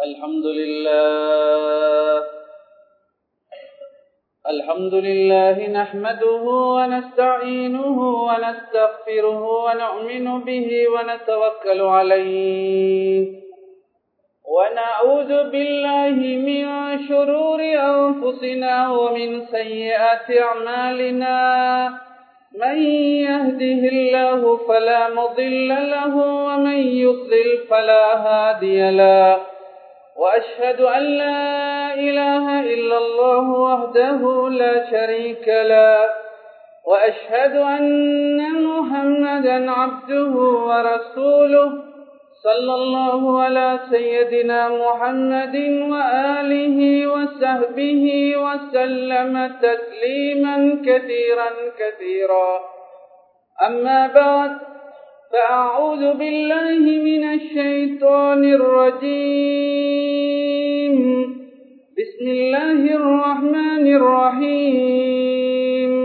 الحمد لله الحمد لله نحمده ونستعينه ونستغفره ونؤمن به ونتوكل عليه ونعوذ بالله من شرور أنفسنا ومن سيئات أعمالنا من يهده الله فلا مضل له ومن يضلل فلا هادي له وأشهد أن لا إله إلا الله وحده لا شريك له وأشهد أن محمدا عبده ورسوله صلى الله على سيدنا محمد وآله وصحبه وسلم تسليما كثيرا كثيرا أما بعد فأعوذ بالله من الشيطان الرجيم بسم الله الرحمن الرحيم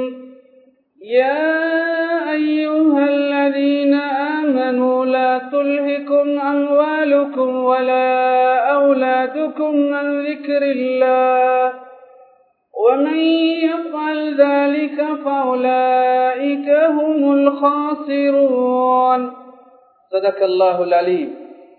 يا أيها الذين آمنوا لا تلهكم أموالكم ولا أولادكم عن ذكر الله ومن يفعل ذلك فأولئك هم الخاسرون صدق الله العليم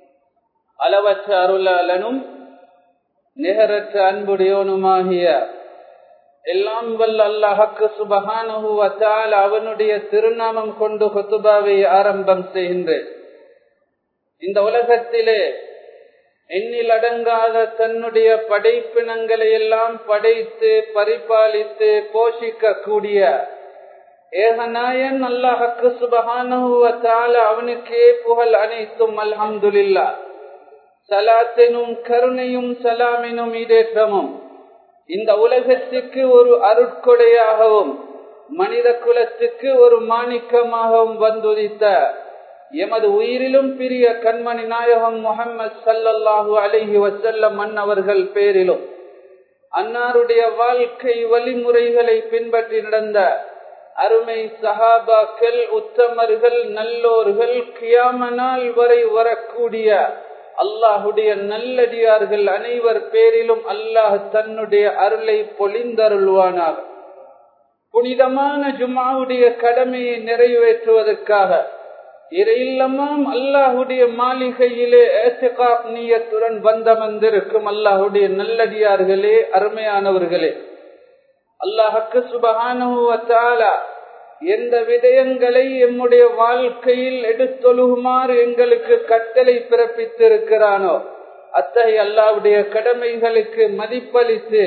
அளவற்ற அருளாளனும் நிகரற்ற அன்புடையோனுமாகிய எல்லாம் வல்ல அல்லாஹக்கு சுபகானுவத்தால் அவனுடைய திருநாமம் கொண்டு கொத்துபாவை ஆரம்பம் செய்கின்றேன் இந்த உலகத்திலே எண்ணில் அடங்காத தன்னுடைய படைப்பினங்களை எல்லாம் படைத்து பரிபாலித்து போஷிக்க கூடிய ஏகநாயன் அல்லாஹக்கு சுபகானுவத்தால் அவனுக்கே புகழ் அனைத்தும் அல்ஹம்துல்லா சலாத்தினும் கருணையும் சலாமினும் இடேற்றமும் இந்த உலகத்துக்கு ஒரு அருட்கொடையாகவும் மனித குலத்துக்கு ஒரு மாணிக்கமாகவும் வந்துதித்த எமது உயிரிலும் பிரிய கண்மணி நாயகம் முகமது சல்லல்லாஹு அலஹி வசல்லம் மன்னவர்கள் பேரிலும் அன்னாருடைய வாழ்க்கை வழிமுறைகளை பின்பற்றி நடந்த அருமை சஹாபாக்கள் உத்தமர்கள் நல்லோர்கள் கியாமனால் வரை வரக்கூடிய அல்லாஹுடைய நல்லடியார்கள் அனைவர் பேரிலும் அல்லாஹ் தன்னுடைய அருளை பொழிந்தருள்வானாக புனிதமான ஜுமாவுடைய கடமையை நிறைவேற்றுவதற்காக இறையில்லமாம் அல்லாஹுடைய மாளிகையிலே நீயத்துடன் வந்தமர்ந்திருக்கும் அல்லாஹுடைய நல்லடியார்களே அருமையானவர்களே அல்லாஹக்கு சுபகானுவத்தாலா எந்த விடயங்களை எம்முடைய வாழ்க்கையில் எடுத்தொழுகுமாறு எங்களுக்கு கட்டளை பிறப்பித்திருக்கிறானோ அத்தகைய அல்லாவுடைய கடமைகளுக்கு மதிப்பளித்து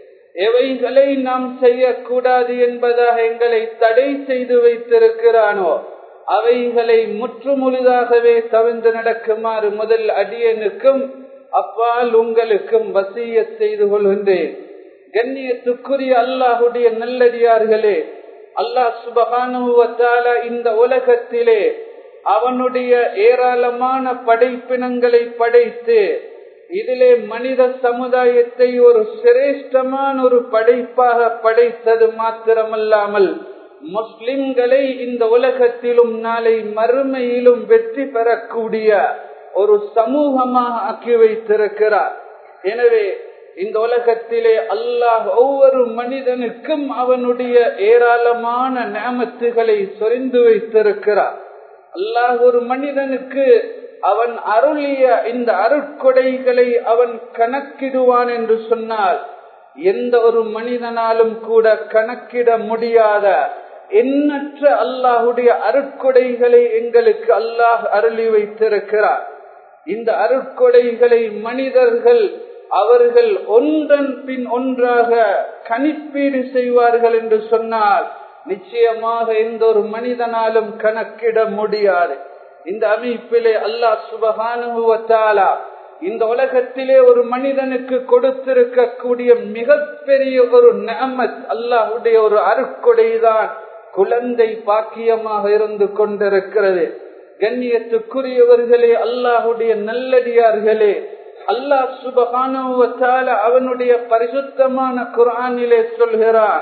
எவைகளை நாம் செய்யக்கூடாது என்பதாக எங்களை தடை செய்து வைத்திருக்கிறானோ அவைகளை முற்றுமுழுதாகவே தவிர்ந்து நடக்குமாறு முதல் அடியனுக்கும் அப்பால் உங்களுக்கும் வசிய செய்து கொள்கின்றேன் கண்ணியத்துக்குரிய அல்லாஹுடைய நல்லடியார்களே அல்லாஹ் சுபகானுவத்தால இந்த உலகத்திலே அவனுடைய ஏராளமான படைப்பினங்களை படைத்து இதிலே மனித சமுதாயத்தை ஒரு சிரேஷ்டமான ஒரு படைப்பாக படைத்தது மாத்திரமல்லாமல் முஸ்லிம்களை இந்த உலகத்திலும் நாளை மறுமையிலும் வெற்றி பெறக்கூடிய ஒரு சமூகமாக ஆக்கி வைத்திருக்கிறார் எனவே இந்த உலகத்திலே அல்லாஹ் ஒவ்வொரு மனிதனுக்கும் அவனுடைய ஏராளமான நேமத்துகளை சொரிந்து வைத்திருக்கிறார் அல்லாஹ் ஒரு மனிதனுக்கு அவன் அருளிய இந்த அருட்கொடைகளை அவன் கணக்கிடுவான் என்று சொன்னால் எந்த ஒரு மனிதனாலும் கூட கணக்கிட முடியாத எண்ணற்ற அல்லாஹுடைய அருட்கொடைகளை எங்களுக்கு அல்லாஹ் அருளி வைத்திருக்கிறார் இந்த அருட்கொடைகளை மனிதர்கள் அவர்கள் ஒன்றன் பின் ஒன்றாக கணிப்பீடு செய்வார்கள் என்று சொன்னால் நிச்சயமாக எந்த ஒரு மனிதனாலும் கணக்கிட முடியாது இந்த அமைப்பிலே அல்லாஹ் சுபகானுவத்தாலா இந்த உலகத்திலே ஒரு மனிதனுக்கு கொடுத்திருக்கக்கூடிய மிகப்பெரிய ஒரு நமத் அல்லாஹுடைய ஒரு அருக்கொடைதான் குழந்தை பாக்கியமாக இருந்து கொண்டிருக்கிறது கண்ணியத்துக்குரியவர்களே அல்லாஹுடைய நல்லடியார்களே அல்லாஹ் சுபகானுவத்தால அவனுடைய பரிசுத்தமான குரானிலே சொல்கிறான்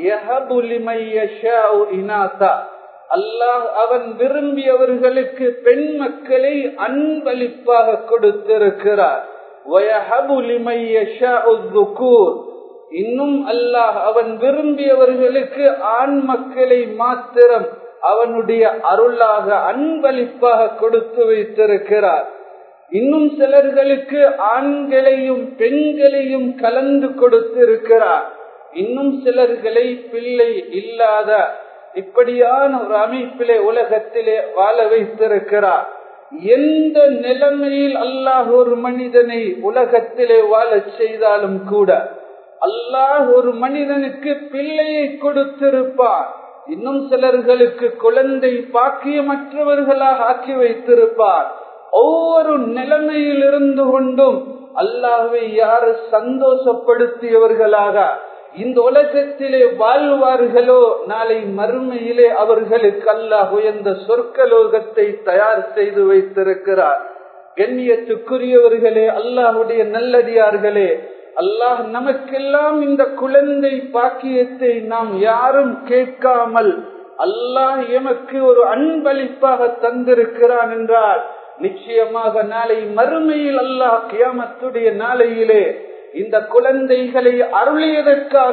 அல்லாஹ் அவன் விரும்பியவர்களுக்கு பெண் மக்களை அன்பளிப்பாக கொடுத்திருக்கிறார் இன்னும் அல்லாஹ் அவன் விரும்பியவர்களுக்கு ஆண் மக்களை மாத்திரம் அவனுடைய அருளாக அன்பளிப்பாக கொடுத்து வைத்திருக்கிறார் இன்னும் சிலர்களுக்கு ஆண்களையும் பெண்களையும் கலந்து கொடுத்திருக்கிறார் இன்னும் சிலர்களை பிள்ளை இல்லாத இப்படியான ஒரு அமைப்பிலே உலகத்திலே வாழ வைத்திருக்கிறார் எந்த நிலைமையில் அல்லாஹ் ஒரு மனிதனை உலகத்திலே வாழச் செய்தாலும் கூட அல்லாஹ் ஒரு மனிதனுக்கு பிள்ளையை கொடுத்திருப்பார் இன்னும் சிலர்களுக்கு குழந்தை பாக்கியமற்றவர்களாக ஆக்கி வைத்திருப்பார் ஒவ்வொரு நிலைமையில் இருந்து கொண்டும் அல்லாஹை யார் சந்தோஷப்படுத்தியவர்களாக இந்த உலகத்திலே வாழ்வார்களோ நாளை மறுமையிலே அவர்களுக்கு அல்லாஹ் உயர்ந்த சொர்க்கலோகத்தை தயார் செய்து வைத்திருக்கிறார் கண்ணியத்துக்குரியவர்களே அல்லாஹுடைய நல்லடியார்களே அல்லாஹ் நமக்கெல்லாம் இந்த குழந்தை பாக்கியத்தை நாம் யாரும் கேட்காமல் அல்லாஹ் எமக்கு ஒரு அன்பளிப்பாக தந்திருக்கிறான் என்றால் நிச்சயமாக நாளை மறுமையில் அல்லாஹ் கியாமத்துடைய நாளையிலே இந்த குழந்தைகளை அருளியதற்காக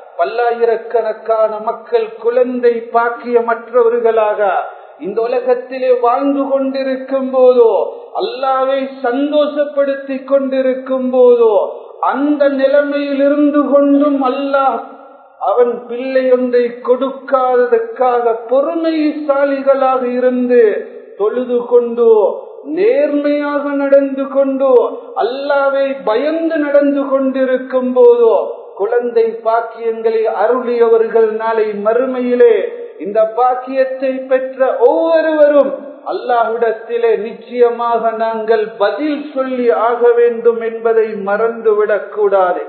பல்லாயிரக்கணக்கான மக்கள் குழந்தை பாக்கியமற்றவர்களாக இந்த உலகத்திலே வாழ்ந்து கொண்டிருக்கும் போதோ அல்லாவை சந்தோஷப்படுத்தி கொண்டிருக்கும் போதோ அந்த நிலைமையில் இருந்து கொண்டும் அல்லாஹ் அவன் பிள்ளை ஒன்றை கொடுக்காததற்காக பொறுமைசாலிகளாக இருந்து தொழுது கொண்டு நேர்மையாக நடந்து கொண்டு அல்லாவை பயந்து நடந்து கொண்டிருக்கும் போதோ குழந்தை பாக்கியங்களை அருளியவர்கள் நாளை மறுமையிலே இந்த பாக்கியத்தை பெற்ற ஒவ்வொருவரும் அல்லாஹ்விடத்திலே நிச்சயமாக நாங்கள் பதில் சொல்லி ஆக வேண்டும் என்பதை மறந்துவிடக் கூடாது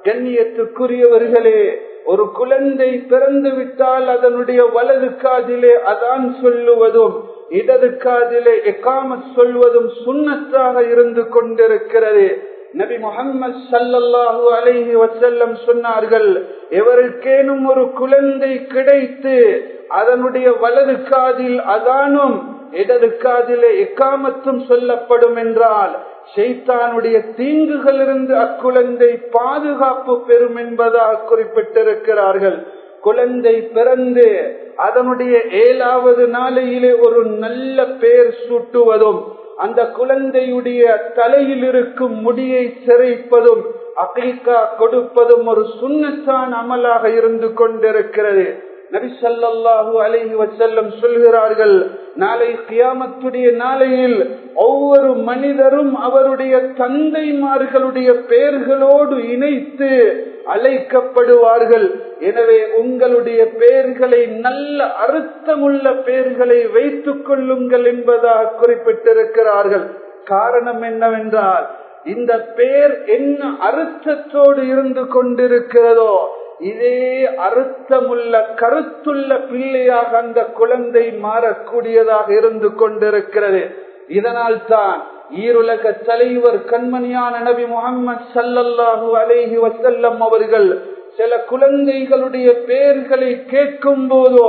கண்ணியத்துக்குரியவர்களே ஒரு குழந்தை பிறந்து விட்டால் அதனுடைய வலது காதிலே அதான் சொல்லுவதும் இடது காதிலே எக்காமத் சொல்வதும் சுண்ணத்தாக இருந்து கொண்டிருக்கிறது நபி முகம்மது சல்லல்லாஹு அலைஹி வசல்லம் சொன்னார்கள் எவருக்கேனும் ஒரு குழந்தை கிடைத்து அதனுடைய வலது காதில் அதானும் இடது காதிலே எக்காமத்தும் சொல்லப்படும் என்றால் ஷெய்தானுடைய தீங்குகளிலிருந்து அக்குழந்தை பாதுகாப்பு பெறும் என்பதாக குறிப்பிட்டிருக்கிறார்கள் குழந்தை பிறந்து அதனுடைய ஏழாவது நாளையிலே ஒரு நல்ல பெயர் சூட்டுவதும் அந்த குழந்தையுடைய தலையில் இருக்கும் முடியை சிறைப்பதும் அகீக்கா கொடுப்பதும் ஒரு சுண்ணத்தான் அமலாக இருந்து கொண்டிருக்கிறது நபிசல்லாஹூ அலைஹி வசல்லம் சொல்கிறார்கள் நாளை கியாமத்துடைய நாளையில் ஒவ்வொரு மனிதரும் அவருடைய தந்தைமார்களுடைய பெயர்களோடு இணைத்து அழைக்கப்படுவார்கள் எனவே உங்களுடைய பெயர்களை நல்ல அர்த்தமுள்ள பெயர்களை வைத்துக் கொள்ளுங்கள் என்பதாக குறிப்பிட்டிருக்கிறார்கள் காரணம் என்னவென்றால் இந்த பெயர் என்ன அர்த்தத்தோடு இருந்து கொண்டிருக்கிறதோ இதே அர்த்தமுள்ள கருத்துள்ள பிள்ளையாக அந்த குழந்தை மாறக்கூடியதாக இருந்து கொண்டிருக்கிறது இதனால் தான் ஈருலக தலைவர் கண்மணியான நபி முகமது சல்லல்லாஹு அலேஹி வசல்லம் அவர்கள் சில குழந்தைகளுடைய பெயர்களை கேட்கும் போதோ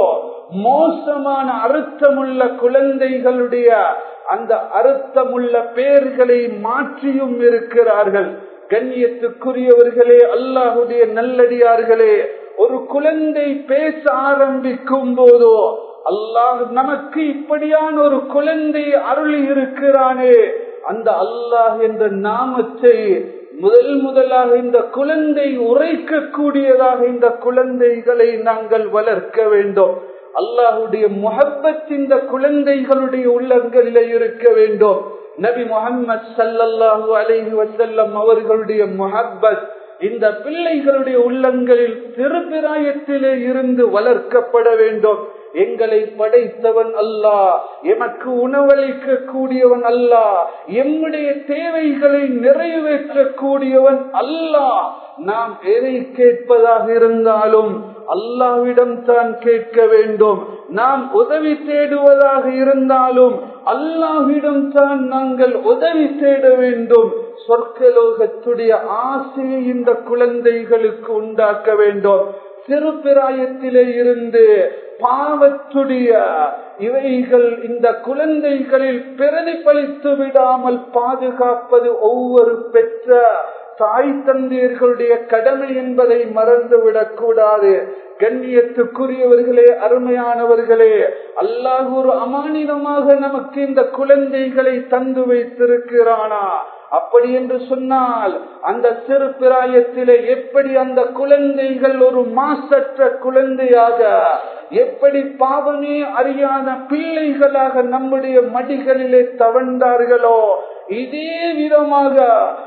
மோசமான அர்த்தமுள்ள குழந்தைகளுடைய அந்த அர்த்தமுள்ள பெயர்களை மாற்றியும் இருக்கிறார்கள் கண்ணியத்துக்குரியவர்களே அல்லாஹுடைய நல்லடியார்களே ஒரு குழந்தை பேச ஆரம்பிக்கும் போதோ அல்லாஹ் நமக்கு இப்படியான ஒரு குழந்தை அருளி இருக்கிறானே அந்த அல்லாஹ் என்ற நாமத்தை முதல் முதலாக இந்த குழந்தை உரைக்க கூடியதாக இந்த குழந்தைகளை நாங்கள் வளர்க்க வேண்டும் அல்லாஹுடைய முகப்பத் இந்த குழந்தைகளுடைய உள்ளங்களிலே இருக்க வேண்டும் நபி முகம்மது சல்லல்லாஹு அலைஹி வசல்லம் அவர்களுடைய முஹப்பத் இந்த பிள்ளைகளுடைய உள்ளங்களில் திருப்பிராயத்திலே இருந்து வளர்க்கப்பட வேண்டும் எங்களை படைத்தவன் அல்லாஹ் எமக்கு உணவளிக்க கூடியவன் அல்லாஹ் எம்முடைய தேவைகளை நிறைவேற்ற கூடியவன் அல்லாஹ் நாம் எதை கேட்பதாக இருந்தாலும் அல்லாவிடம் தான் கேட்க வேண்டும் நாம் உதவி தேடுவதாக இருந்தாலும் அல்லாஹ்விடம் தான் நாங்கள் உதவி தேட வேண்டும் சொர்க்கலோகத்துடைய ஆசையை இந்த குழந்தைகளுக்கு உண்டாக்க வேண்டும் சிறு பிராயத்திலே இருந்து பாவத்துடைய இவைகள் இந்த குழந்தைகளில் பிரதிபலித்து விடாமல் பாதுகாப்பது ஒவ்வொரு பெற்ற தாய் தந்தையர்களுடைய கடமை என்பதை மறந்துவிடக் கூடாது கண்ணியத்துக்குரியவர்களே அருமையானவர்களே அல்லாஹ் ஒரு அமானிதமாக நமக்கு இந்த குழந்தைகளை தந்து வைத்திருக்கிறானா அப்படி என்று சொன்னால் அந்த சிறு பிராயத்திலே எப்படி அந்த குழந்தைகள் ஒரு மாசற்ற குழந்தையாக எப்படி பாவமே அறியாத பிள்ளைகளாக நம்முடைய மடிகளிலே தவழ்ந்தார்களோ இதே விதமாக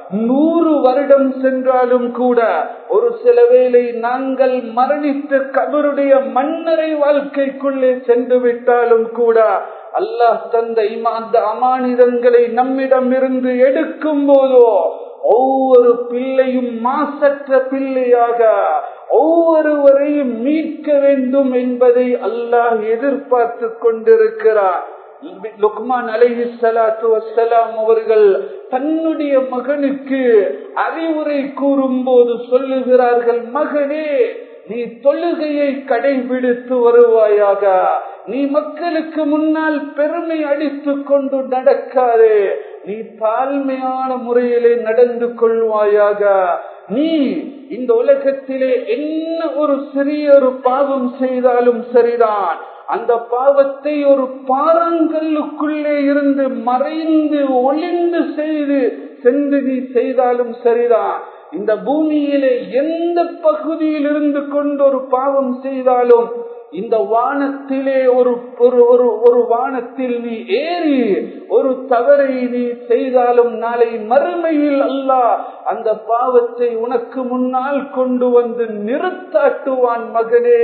நூறு வருடம் சென்றாலும் கூட ஒரு சில வேளை நாங்கள் மரணித்து கபருடைய மன்னரை வாழ்க்கைக்குள்ளே சென்று விட்டாலும் கூட அல்லாஹ் தந்த அந்த அமானிதங்களை நம்மிடம் இருந்து எடுக்கும் போதோ ஒவ்வொரு பிள்ளையும் மாசற்ற பிள்ளையாக ஒவ்வொருவரையும் மீட்க வேண்டும் என்பதை அல்லாஹ் எதிர்பார்த்து கொண்டிருக்கிறார் லுக்மான் அலைஹி சலாத்து வசலாம் அவர்கள் தன்னுடைய மகனுக்கு அறிவுரை கூறும் போது சொல்லுகிறார்கள் மகனே நீ தொழுகையை கடைபிடித்து வருவாயாக நீ மக்களுக்கு முன்னால் பெருமை அடித்துக் கொண்டு நடக்காதே நீ தாழ்மையான முறையிலே நடந்து கொள்வாயாக நீ இந்த உலகத்திலே என்ன ஒரு சிறிய ஒரு பாவம் செய்தாலும் சரிதான் அந்த பாவத்தை ஒரு பாறங்கல்லுக்குள்ளே இருந்து மறைந்து ஒளிந்து செய்து சென்று நீ செய்தாலும் சரிதான் இந்த பூமியிலே எந்த பகுதியில் இருந்து கொண்டு ஒரு பாவம் செய்தாலும் இந்த வானத்திலே ஒரு ஒரு ஒரு ஒரு வானத்தில் நீ ஏறி ஒரு தவறை நீ செய்தாலும் நாளை மறுமையில் அல்ல அந்த பாவத்தை உனக்கு முன்னால் கொண்டு வந்து நிறுத்தாட்டுவான் மகனே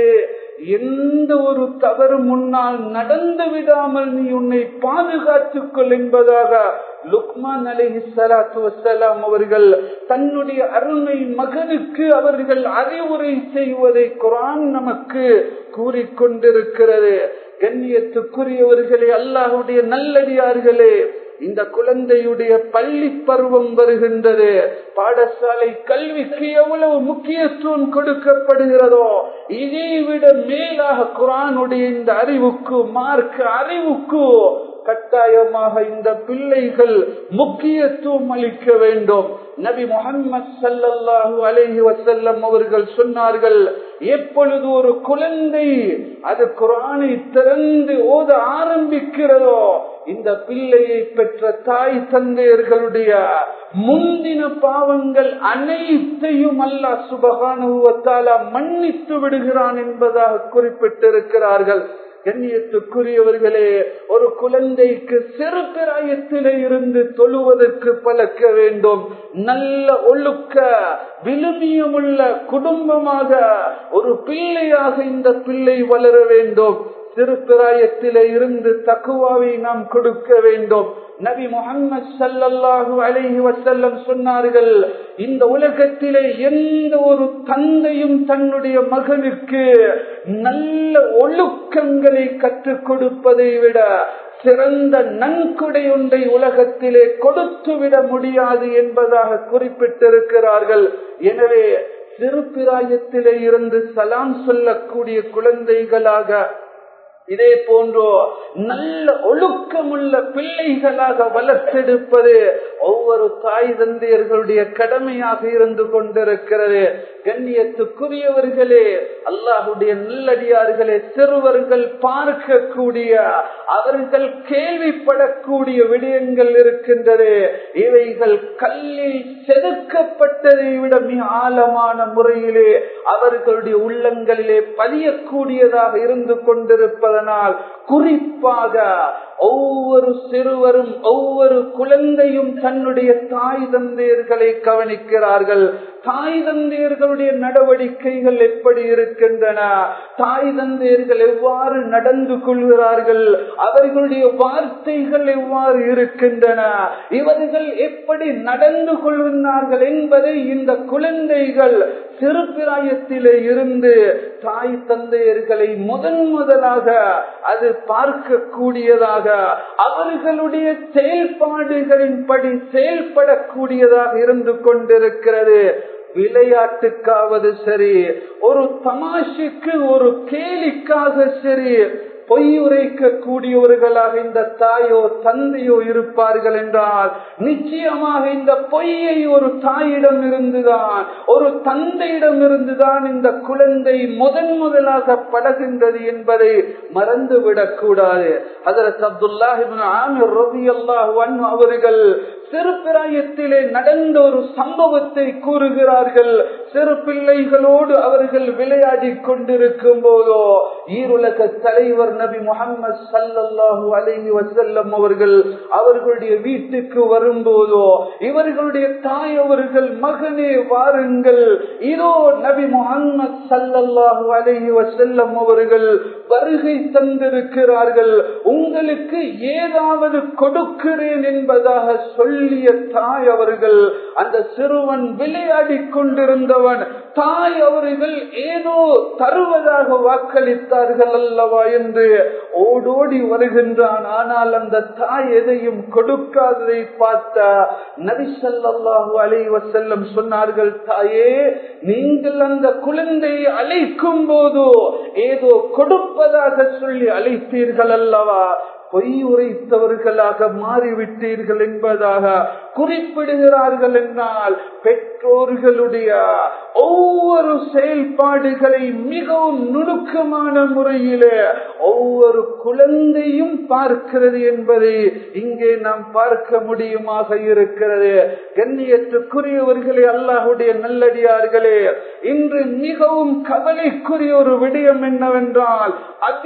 எந்த ஒரு தவறு முன்னால் நடந்து விடாமல் நீ உன்னை பாதுகாத்துக் கொள் என்பதாக லுக்மான் அலஹி சலாத்து வசலாம் அவர்கள் தன்னுடைய அருமை மகனுக்கு அவர்கள் அறிவுரை செய்வதை குரான் நமக்கு கூறிக்கொண்டிருக்கிறது கண்ணியத்துக்குரியவர்களே அல்லாஹுடைய நல்லடியார்களே இந்த குழந்தையுடைய பள்ளி பருவம் வருகின்றது பாடசாலை கல்விக்கு எவ்வளவு முக்கியத்துவம் கொடுக்கப்படுகிறதோ இதை விட மேலாக குரானுடைய இந்த அறிவுக்கு மார்க்க அறிவுக்கு கட்டாயமாக இந்த பிள்ளைகள் முக்கியத்துவம் அளிக்க வேண்டும் நபி முகமது சல்லல்லாஹு அலைஹி வசல்லம் அவர்கள் சொன்னார்கள் எப்பொழுது ஒரு குழந்தை அது குரானை திறந்து ஓத ஆரம்பிக்கிறதோ இந்த பிள்ளையை பெற்ற தாய் தந்தையர்களுடைய முந்தின பாவங்கள் அனைத்தையும் அல்ல சுபகானுவத்தால மன்னித்து விடுகிறான் என்பதாக குறிப்பிட்டிருக்கிறார்கள் கண்ணியத்துக்குரியவர்களே ஒரு குழந்தைக்கு சிறு பிராயத்திலே இருந்து தொழுவதற்கு பழக்க வேண்டும் நல்ல ஒழுக்க விழுமியமுள்ள குடும்பமாக ஒரு பிள்ளையாக இந்த பிள்ளை வளர வேண்டும் சிறு பிராயத்திலே இருந்து தக்குவாவை நாம் கொடுக்க வேண்டும் நபி முகமது சல்லல்லாஹு அலைஹி வசல்லம் சொன்னார்கள் இந்த உலகத்திலே எந்த ஒரு தந்தையும் தன்னுடைய மகனுக்கு நல்ல ஒழுக்கங்களை கற்றுக் கொடுப்பதை விட சிறந்த நன்கொடை ஒன்றை உலகத்திலே கொடுத்து விட முடியாது என்பதாக குறிப்பிட்டிருக்கிறார்கள் எனவே சிறு பிராயத்திலே இருந்து சலாம் சொல்லக்கூடிய குழந்தைகளாக இதே போன்றோ நல்ல ஒழுக்கமுள்ள பிள்ளைகளாக வளர்த்தெடுப்பது ஒவ்வொரு தாய் தந்தையர்களுடைய கடமையாக இருந்து கொண்டிருக்கிறது கண்ணியத்துக்குரியவர்களே அல்லாஹுடைய நல்லடியார்களே சிறுவர்கள் பார்க்கக்கூடிய அவர்கள் கேள்விப்படக்கூடிய விடயங்கள் இருக்கின்றது இவைகள் கல்லில் செதுக்கப்பட்டதை விட மிக ஆழமான முறையிலே அவர்களுடைய உள்ளங்களிலே பதியக்கூடியதாக இருந்து கொண்டிருப்பதனால் குறிப்பாக ஒவ்வொரு சிறுவரும் ஒவ்வொரு குழந்தையும் தன்னுடைய தாய் தந்தையர்களை கவனிக்கிறார்கள் தாய் தந்தையர்களுடைய நடவடிக்கைகள் எப்படி இருக்கின்றன தாய் தந்தையர்கள் எவ்வாறு நடந்து கொள்கிறார்கள் அவர்களுடைய வார்த்தைகள் எவ்வாறு இருக்கின்றன இவர்கள் எப்படி நடந்து கொள்கிறார்கள் என்பதை இந்த குழந்தைகள் சிறு பிராயத்திலே இருந்து தாய் தந்தையர்களை முதன் முதலாக அது பார்க்கக்கூடியதாக அவர்களுடைய செயல்பாடுகளின் படி செயல்படக்கூடியதாக இருந்து கொண்டிருக்கிறது விளையாட்டுக்காவது சரி ஒரு தமாஷுக்கு ஒரு கேலிக்காக சரி பொய் உரைக்க கூடியவர்களாக இந்த தாயோ தந்தையோ இருப்பார்கள் என்றால் நிச்சயமாக இந்த பொய்யை ஒரு தாயிடம் இருந்துதான் ஒரு தந்தையிடம் இருந்துதான் இந்த குழந்தை முதன் முதலாக பழகின்றது என்பதை மறந்துவிடக் கூடாது அதற்கு அப்துல்லாஹிபின் ஆமிர் ரபி அல்லாஹ் அவர்கள் சிறு பிராயத்திலே நடந்த ஒரு சம்பவத்தை கூறுகிறார்கள் சிறு பிள்ளைகளோடு அவர்கள் விளையாடி கொண்டிருக்கும் போதோ ஈருலக தலைவர் நபி முகமது சல்லல்லாஹு அலைஹி வசல்லம் அவர்கள் அவர்களுடைய வீட்டுக்கு வரும்போதோ இவர்களுடைய தாய் அவர்கள் மகனே வாருங்கள் இதோ நபி முகமது சல்லல்லாஹு அலைஹி வசல்லம் அவர்கள் வருகை தந்திருக்கிறார்கள் உங்களுக்கு ஏதாவது கொடுக்கிறேன் என்பதாக சொல்லிய தாய் அவர்கள் அந்த சிறுவன் விளையாடி கொண்டிருந்தவன் தாய் அவர்கள் ஏதோ தருவதாக வாக்களித்தார்கள் அல்லவா என்று ஓடோடி வருகின்றான் ஆனால் அந்த தாய் எதையும் கொடுக்காததை பார்த்த நபிசல்லாஹு அலைவ செல்லம் சொன்னார்கள் தாயே நீங்கள் அந்த குழந்தையை அழைக்கும் போதோ ஏதோ கொடுப்பதாக சொல்லி அழைத்தீர்கள் அல்லவா பொய் உரைத்தவர்களாக மாறிவிட்டீர்கள் என்பதாக குறிப்பிடுகிறார்கள் என்றால் பெற்றோர்களுடைய ஒவ்வொரு செயல்பாடுகளை மிகவும் நுணுக்கமான முறையிலே ஒவ்வொரு குழந்தையும் பார்க்கிறது என்பதை இங்கே நாம் பார்க்க முடியுமாக இருக்கிறது கண்ணியத்துக்குரியவர்களே அல்லாஹுடைய நல்லடியார்களே இன்று மிகவும் கவலைக்குரிய ஒரு விடயம் என்னவென்றால்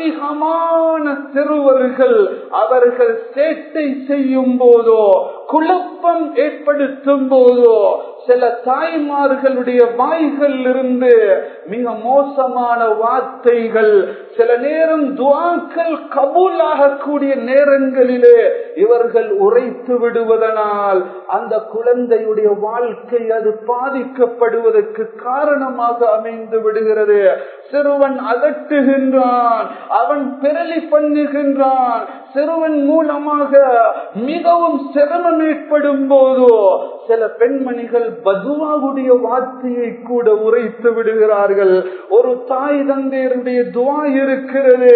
அதிகமான சிறுவர்கள் அவர்கள் சேட்டை செய்யும் போதோ குழப்பம் ஏற்படுத்தும் போதோ சில தாய்மார்களுடைய வாய்கள் இருந்து மிக மோசமான வார்த்தைகள் சில நேரம் துவாக்கள் கபூலாகக்கூடிய நேரங்களிலே இவர்கள் உரைத்து விடுவதனால் அந்த குழந்தையுடைய வாழ்க்கை அது பாதிக்கப்படுவதற்கு காரணமாக அமைந்து விடுகிறது சிறுவன் அதட்டுகின்றான் அவன் பிறலி பண்ணுகின்றான் சிறுவன் மூலமாக மிகவும் சிரமம் ஏற்படும் போதோ சில பெண்மணிகள் பதுவாவுடைய வார்த்தையை கூட உரைத்து விடுகிறார்கள் ஒரு தாய் தந்தையருடைய துவா இருக்கிறது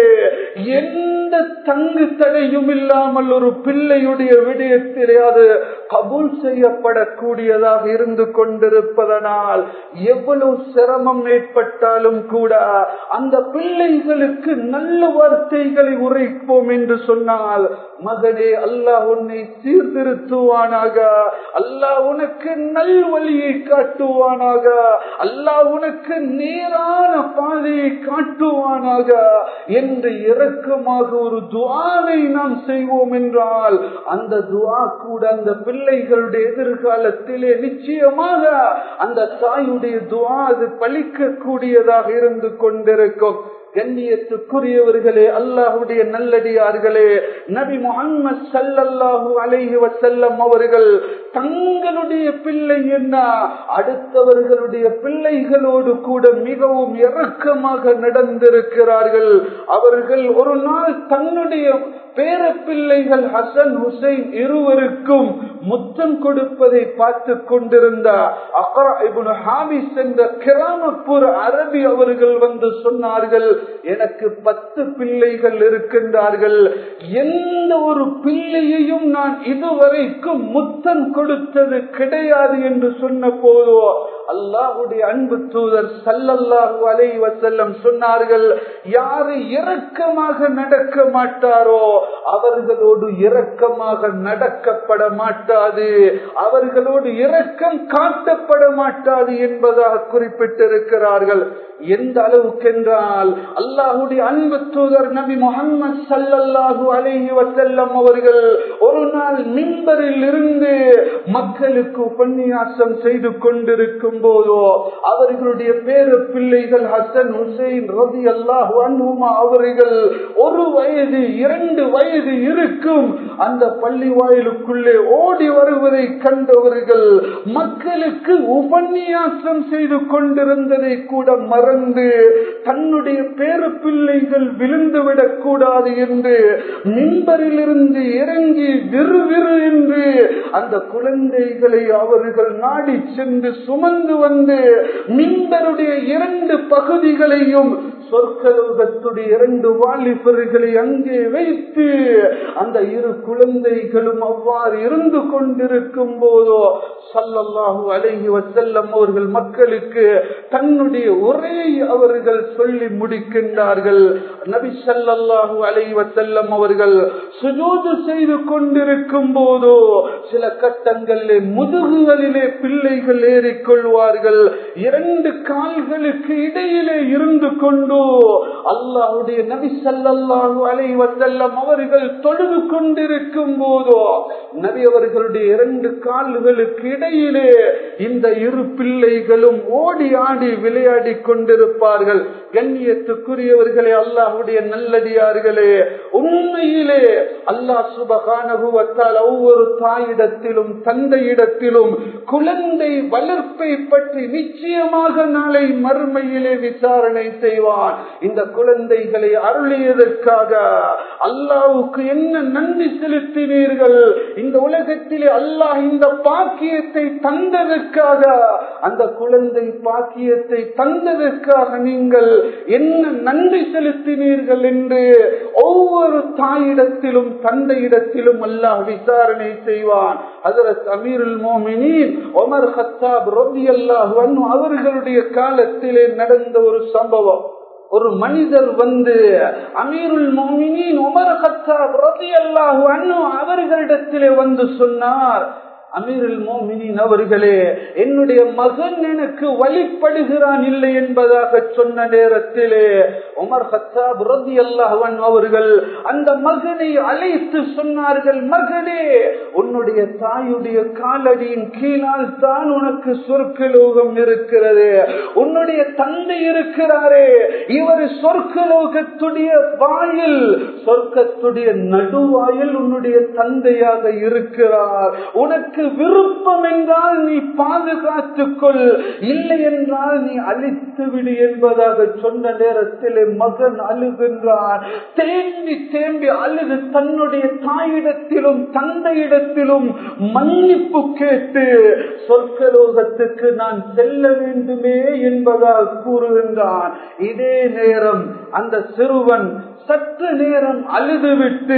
எந்த தங்கு தடையும் இல்லாமல் ஒரு பிள்ளையுடைய விடயத்திலே அது கபூல் செய்யப்படக்கூடியதாக இருந்து கொண்டிருப்பதனால் எவ்வளவு சிரமம் ஏற்பட்டாலும் கூட அந்த பிள்ளைகளுக்கு நல்ல வார்த்தைகளை உரைப்போம் என்று சொன்னால் மகனே அல்லாஹ் உன்னை சீர்திருத்துவானாக அல்லாஹ் உனக்கு நல்வழியை காட்டுவானாக அல்லாஹ் உனக்கு நேரான பாதையை காட்டுவானாக என்று இறக்கமாக ஒரு துவாவை நாம் செய்வோம் என்றால் அந்த துவா கூட அந்த பிள்ளைகளுடைய எதிர்காலத்திலே நிச்சயமாக அந்த தாயுடைய துவா அது பழிக்கக்கூடியதாக இருந்து கொண்டிருக்கும் கண்ணியத்துக்குரியவர்களே அல்லாஹுடைய நல்லடியார்களே நபி முகமது சல்லல்லாஹு அலைஹி வசல்லம் அவர்கள் தங்களுடைய பிள்ளை என்ன அடுத்தவர்களுடைய பிள்ளைகளோடு கூட மிகவும் இறக்கமாக நடந்திருக்கிறார்கள் அவர்கள் ஒரு நாள் தன்னுடைய பேர பிள்ளைகள் ஹசன் ஹுசைன் இருவருக்கும் முத்தம் கொடுப்பதை பார்த்து கொண்டிருந்த அக்ரா இப்னு ஹாபிஸ் என்ற கிராமப்புற அரபி அவர்கள் வந்து சொன்னார்கள் எனக்கு பத்து பிள்ளைகள் இருக்கின்றார்கள் எந்த ஒரு பிள்ளையையும் நான் இதுவரைக்கும் முத்தம் கொடுத்தது கிடையாது என்று சொன்ன போதோ அல்லாஹுடைய அன்பு தூதர் சல்லல்லாஹு அலை வசல்லம் சொன்னார்கள் யாரு இரக்கமாக நடக்க மாட்டாரோ அவர்களோடு இரக்கமாக நடக்கப்பட மாட்டாது அவர்களோடு இரக்கம் காட்டப்பட மாட்டாது என்பதாக குறிப்பிட்டிருக்கிறார்கள் எந்த அளவுக்கு என்றால் அல்லாஹுடைய அன்பு தூதர் நபி முகமது சல்லல்லாஹு அலைஹி வசல்லம் அவர்கள் ஒரு நாள் மின்பரில் இருந்து மக்களுக்கு உபன்யாசம் செய்து கொண்டிருக்கும் போதோ அவர்களுடைய பேரு பிள்ளைகள் ஹசன் ஹுசைன் ரதி அல்லாஹு அன்ஹுமா அவர்கள் ஒரு வயது இரண்டு வயது இருக்கும் அந்த பள்ளி வாயிலுக்குள்ளே ஓடி வருவதை கண்டவர்கள் மக்களுக்கு உபன்யாசம் செய்து கொண்டிருந்ததை கூட மறந்து தன்னுடைய பேரு பிள்ளைகள் விழுந்துவிடக் கூடாது என்று மின்பரிலிருந்து இறங்கி விறு விறு என்று அந்த குழந்தைகளை அவர்கள் நாடி சென்று சுமந்து சுமந்து வந்து மின்பருடைய இரண்டு பகுதிகளையும் சொற்கலோகத்துடைய இரண்டு வாலிபர்களை அங்கே வைத்து அந்த இரு குழந்தைகளும் அவ்வாறு இருந்து கொண்டிருக்கும் போதோ சல்லல்லாஹு அலைஹி வசல்லம் அவர்கள் மக்களுக்கு தன்னுடைய உரையை அவர்கள் சொல்லி முடிக்கின்றார்கள் நபி சல்லல்லாஹு அலைஹி வசல்லம் அவர்கள் சுஜூது செய்து கொண்டிருக்கும் போதோ சில கட்டங்களிலே முதுகுகளிலே பிள்ளைகள் ஏறிக்கொள்வார்கள் இரண்டு கால்களுக்கு இடையிலே இருந்து கொண்டு அல்லாஹுடைய நபி சல்லாஹு அலைவசல்லம் அவர்கள் தொழுது கொண்டிருக்கும் போதோ நபி அவர்களுடைய இரண்டு கால்களுக்கு இடையிலே இந்த இரு பிள்ளைகளும் ஓடி ஆடி விளையாடி கொண்டிருப்பார்கள் கண்ணியத்துக்குரியவர்களே அல்லாஹுடைய நல்லடியார்களே உண்மையிலே அல்லாஹ் சுபகானகுவத்தால் ஒவ்வொரு தாயிடத்திலும் தந்தையிடத்திலும் குழந்தை வளர்ப்பை பற்றி நிச்சயமாக நாளை மறுமையிலே விசாரணை செய்வான் இந்த குழந்தைகளை அருளியதற்காக அல்லாவுக்கு என்ன நன்றி செலுத்தினீர்கள் இந்த உலகத்திலே அல்லாஹ் இந்த பாக்கியத்தை தந்ததற்காக அந்த குழந்தை பாக்கியத்தை தந்ததற்காக நீங்கள் என்ன நன்றி செலுத்தினீர்கள் என்று ஒவ்வொரு தாயிடத்திலும் தந்தையிடத்திலும் அல்லாஹ் விசாரணை செய்வான் அதற்கு அமீருல் மோமினின் ஒமர் ஹத்தாப் ரொபி அல்லாஹ் அவர்களுடைய காலத்திலே நடந்த ஒரு சம்பவம் ஒரு மனிதர் வந்து அமீருல் மோமினின் உமர் ஹத்தாப் ரதி அல்லாஹு அண்ணு அவர்களிடத்திலே வந்து சொன்னார் அமீருல் மோமினின் அவர்களே என்னுடைய மகன் எனக்கு வழிபடுகிறான் இல்லை என்பதாக சொன்ன நேரத்திலே உமர் ஹத்தாப் ரதி அல்லாஹன் அவர்கள் அந்த மகனை அழைத்து சொன்னார்கள் மகனே உன்னுடைய தாயுடைய காலடியின் கீழால் தான் உனக்கு சொர்க்கலோகம் இருக்கிறது உன்னுடைய தந்தை இருக்கிறாரே இவர் சொர்க்கலோகத்துடைய வாயில் சொர்க்கத்துடைய நடுவாயில் உன்னுடைய தந்தையாக இருக்கிறார் உனக்கு விருப்பம் என்றால் நீ பாதுகாத்துக் கொள் இல்லை என்றால் நீ அழித்து விடு என்பதாக சொன்ன நேரத்தில் மகன் அழுகின்றான் தேம்பி தேம்பி அழுது தன்னுடைய தாயிடத்திலும் தந்தையிடத்திலும் மன்னிப்பு கேட்டு சொர்க்கலோகத்துக்கு நான் செல்ல வேண்டுமே என்பதால் கூறுகின்றான் இதே நேரம் அந்த சிறுவன் சற்று நேரம் அழுதுவிட்டு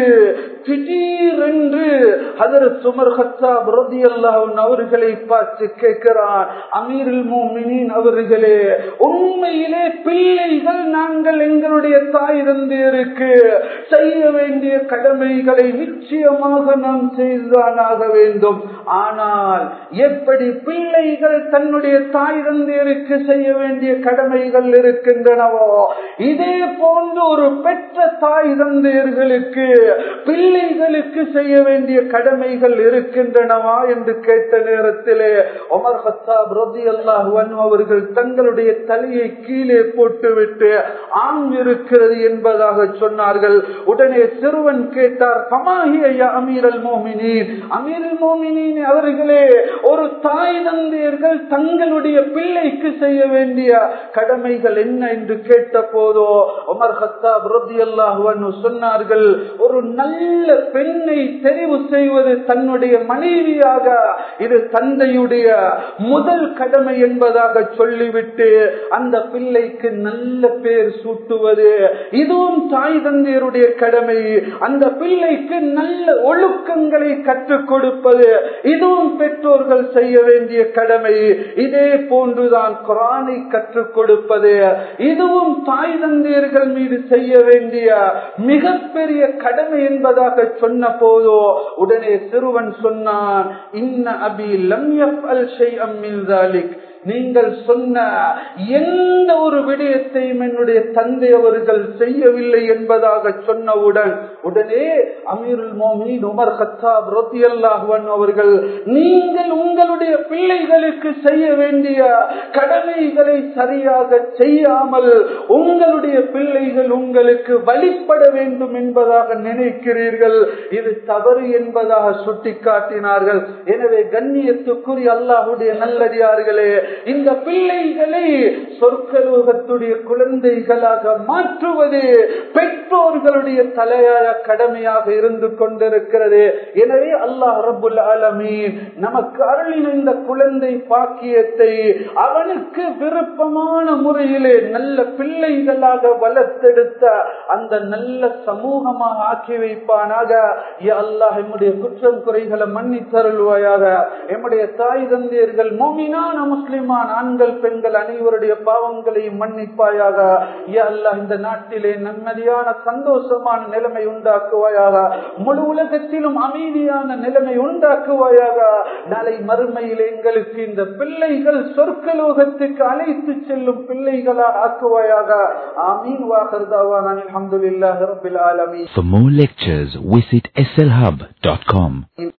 திடீரென்று அதர் சுமர் ஹத்தாப் ரதி அல்லாஹன் அவர்களை பார்த்து கேட்கிறான் அமீருல் மோமினின் அவர்களே உண்மையிலே பிள்ளைகள் நாங்கள் எங்களுடைய தாய் தந்தையருக்கு செய்ய வேண்டிய கடமைகளை நிச்சயமாக நாம் செய்துதான் ஆக வேண்டும் ஆனால் எப்படி பிள்ளைகள் தன்னுடைய தாய் தந்தையருக்கு செய்ய வேண்டிய கடமைகள் இருக்கின்றனவோ இதே போன்று ஒரு பெற்ற தாய் தந்தையர்களுக்கு பிள்ளைகளுக்கு செய்ய வேண்டிய கடமைகள் இருக்கின்றனவா என்று கேட்ட நேரத்திலே ஒமர் ஹத்தாப் ரதி அல்லாஹ் அவர்கள் தங்களுடைய தலையை கீழே போட்டுவிட்டு ஆண் இருக்கிறது என்பதாக சொன்னார்கள் உடனே சிறுவன் கேட்டார் சமாகிய அமீரல் மோமினின் அமீரல் மோமினின் அவர்களே ஒரு தாய் தந்தையர்கள் தங்களுடைய பிள்ளைக்கு செய்ய வேண்டிய கடமைகள் என்ன என்று கேட்ட போதோ உமர் ஹத்தாப் ரதி அல்லாஹ் சொன்னார்கள் ஒரு நல்ல பெண்ணை தெரிவு செய்வது தன்னுடைய மனைவியாக இது தந்தையுடைய முதல் கடமை என்பதாக சொல்லிவிட்டு அந்த பிள்ளைக்கு நல்ல பேர் சூட்டுவது இதுவும் தாய் தந்தையருடைய கடமை அந்த பிள்ளைக்கு நல்ல ஒழுக்கங்களை கற்றுக் கொடுப்பது இதுவும் பெற்றோர்கள் செய்ய வேண்டிய கடமை இதே போன்றுதான் குரானை கற்றுக் கொடுப்பது இதுவும் தாய் தந்தையர்கள் மீது செய்ய வேண்டிய மிகப்பெரிய கடமை என்பதாக சொன்ன போதோ உடனே சிறுவன் சொன்னான் இன்ன அபி லம் அல் ஷை அம்மில் நீங்கள் சொன்ன எந்த ஒரு விடயத்தையும் என்னுடைய தந்தை அவர்கள் செய்யவில்லை என்பதாக சொன்னவுடன் உடனே அமீருல் மோமின் உமர் கத்தாப் ரொத்தி அல்லாஹுவன் அவர்கள் நீங்கள் உங்களுடைய பிள்ளைகளுக்கு செய்ய வேண்டிய கடமைகளை சரியாக செய்யாமல் உங்களுடைய பிள்ளைகள் உங்களுக்கு வழிபட வேண்டும் என்பதாக நினைக்கிறீர்கள் இது தவறு என்பதாக சுட்டிக்காட்டினார்கள் எனவே கண்ணியத்துக்குரிய அல்லாஹுடைய நல்லடியார்களே இந்த பிள்ளைகளை சொற்கலோகத்துடைய குழந்தைகளாக மாற்றுவது பெற்றோர்களுடைய தலையாய கடமையாக இருந்து கொண்டிருக்கிறது எனவே அல்லாஹ் ரபுல் ஆலமீன் நமக்கு அருளின இந்த குழந்தை பாக்கியத்தை அவனுக்கு விருப்பமான முறையிலே நல்ல பிள்ளைகளாக வளர்த்தெடுத்த அந்த நல்ல சமூகமாக ஆக்கி வைப்பானாக யா அல்லாஹ் எம்முடைய குற்றம் குறைகளை மன்னித்தருள்வாயாக எம்முடைய தாய் தந்தையர்கள் மோமினான முஸ்லிமான ஆண்கள் பெண்கள் அனைவருடைய பாவங்களையும் மன்னிப்பாயாக யா அல்லாஹ் இந்த நாட்டிலே நிம்மதியான சந்தோஷமான நிலைமை உண்டாக்குவாயாக முழு உலகத்திலும் அமைதியான நிலைமை உண்டாக்குவாயாக நாளை மறுமையில் எங்களுக்கு இந்த பிள்ளைகள் சொர்க்கலோகத்துக்கு அழைத்து செல்லும் பிள்ளைகளா ஆக்குவாயாக ஆமீன் வாகர்தாவான் அல்ஹம்துலில்லாஹி ரப்பில் ஆலமீன் For more lectures, visit slhub.com.